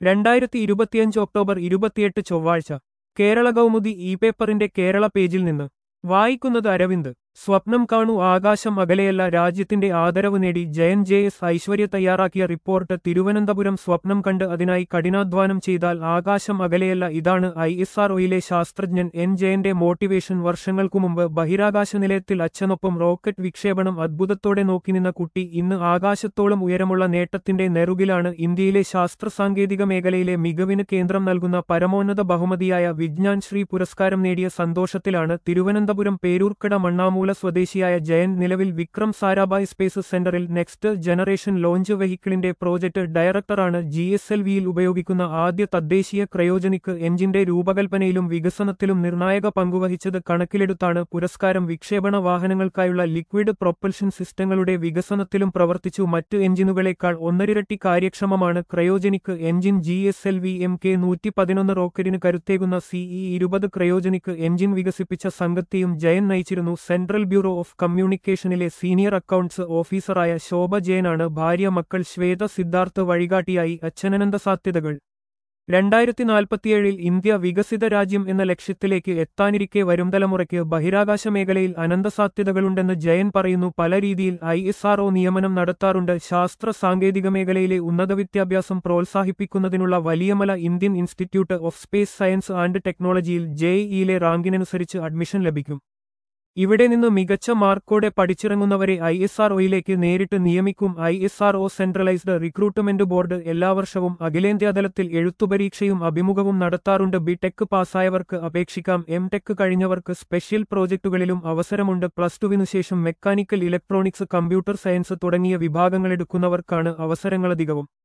രണ്ടായിരത്തി ഇരുപത്തിയഞ്ച് ഒക്ടോബർ ഇരുപത്തിയെട്ട് ചൊവ്വാഴ്ച കേരള കൗമുദി ഇ പേപ്പറിന്റെ കേരള പേജിൽ നിന്ന് വായിക്കുന്നത് അരവിന്ദ് സ്വപ്നം കാണൂ ആകാശം അകലെയല്ല രാജ്യത്തിന്റെ ആദരവ് നേടി ജയൻ ജെ എസ് ഐശ്വര്യ തയ്യാറാക്കിയ റിപ്പോർട്ട് തിരുവനന്തപുരം സ്വപ്നം കണ്ട് അതിനായി കഠിനാധ്വാനം ചെയ്താൽ ആകാശം അകലെയല്ല ഇതാണ് ഐ എസ് ആർ ഒയിലെ ശാസ്ത്രജ്ഞൻ എൻ ജയന്റെ മോട്ടിവേഷൻ വർഷങ്ങൾക്കു മുമ്പ് ബഹിരാകാശ നിലയത്തിൽ അച്ഛനൊപ്പം റോക്കറ്റ് വിക്ഷേപണം അത്ഭുതത്തോടെ നോക്കി നിന്ന കുട്ടി ഇന്ന് ആകാശത്തോളം ഉയരമുള്ള നേട്ടത്തിന്റെ നെറുകിലാണ് ഇന്ത്യയിലെ ശാസ്ത്ര സാങ്കേതിക മേഖലയിലെ മികവിന് കേന്ദ്രം നൽകുന്ന പരമോന്നത ബഹുമതിയായ വിജ്ഞാൻ ശ്രീ പുരസ്കാരം നേടിയ സന്തോഷത്തിലാണ് തിരുവനന്തപുരം പേരൂർക്കട മണ്ണാമൂല സ്വദേശിയായ ജയൻ നിലവിൽ വിക്രം സാരാഭായ് സ്പേസ് സെന്ററിൽ നെക്സ്റ്റ് ജനറേഷൻ ലോഞ്ച് വെഹിക്കിളിന്റെ പ്രോജക്ട് ഡയറക്ടറാണ് ജി എസ് എൽ വിയിൽ ഉപയോഗിക്കുന്ന ആദ്യ തദ്ദേശീയ ക്രയോജനിക് എഞ്ചിന്റെ രൂപകൽപ്പനയിലും വികസനത്തിലും നിർണായക പങ്കുവഹിച്ചത് കണക്കിലെടുത്താണ് പുരസ്കാരം വിക്ഷേപണ വാഹനങ്ങൾക്കായുള്ള ലിക്വിഡ് പ്രൊപ്പൽഷൻ സിസ്റ്റങ്ങളുടെ വികസനത്തിലും പ്രവർത്തിച്ചു മറ്റ് എഞ്ചിനുകളേക്കാൾ ഒന്നരിരട്ടി കാര്യക്ഷമമാണ് cryogenic engine G S L V M K നൂറ്റി പതിനൊന്ന് റോക്കറ്റിന് കരുത്തേകുന്ന സിഇ ഇരുപത് ക്രയോജനിക് എഞ്ചിൻ വികസിപ്പിച്ച സംഘത്തെയും ജയൻ നയിച്ചിരുന്നു സെൻട്രൽ ബ്യൂറോ ഓഫ് കമ്മ്യൂണിക്കേഷനിലെ സീനിയർ അക്കൌണ്ട്സ് ഓഫീസറായ ശോഭ ജയനാണ് ഭാര്യ മക്കൾ ശ്വേത സിദ്ധാർത്ഥ് വഴികാട്ടിയായി അച്ഛനനന്ത സാധ്യതകൾ രണ്ടായിരത്തി നാൽപ്പത്തിയേഴിൽ ഇന്ത്യ വികസിത രാജ്യം എന്ന ലക്ഷ്യത്തിലേക്ക് എത്താനിരിക്കെ വരും തലമുറയ്ക്ക് ബഹിരാകാശ മേഖലയിൽ അനന്തസാധ്യതകളുണ്ടെന്ന് ജയൻ പറയുന്നു പല രീതിയിൽ ഐ എസ് ആർ നിയമനം നടത്താറുണ്ട് ശാസ്ത്ര സാങ്കേതിക മേഖലയിലെ ഉന്നത വിദ്യാഭ്യാസം പ്രോത്സാഹിപ്പിക്കുന്നതിനുള്ള Valiyamala Indian institute of space science and ടെക്നോളജിയിൽ ജെഇയിലെ റാങ്കിനനുസരിച്ച് അഡ്മിഷൻ ലഭിക്കും ഇവിടെ നിന്ന് മികച്ച മാർക്കോടെ പഠിച്ചിറങ്ങുന്നവരെ ഐ എസ് ആർ ഒയിലേക്ക് നേരിട്ട് നിയമിക്കും I S R O centralised recruitment board എല്ലാ വർഷവും അഖിലേന്ത്യാതലത്തിൽ എഴുത്തുപരീക്ഷയും അഭിമുഖവും നടത്താറുണ്ട് ബി ടെക് പാസ്സായവർക്ക് അപേക്ഷിക്കാം എം ടെക് കഴിഞ്ഞവർക്ക് സ്പെഷ്യൽ പ്രോജക്റ്റുകളിലും അവസരമുണ്ട് പ്ലസ് ടുവിനു ശേഷം മെക്കാനിക്കൽ ഇലക്ട്രോണിക്സ് കമ്പ്യൂട്ടർ സയൻസ് തുടങ്ങിയ വിഭാഗങ്ങളെടുക്കുന്നവർക്കാണ് അവസരങ്ങളധികവും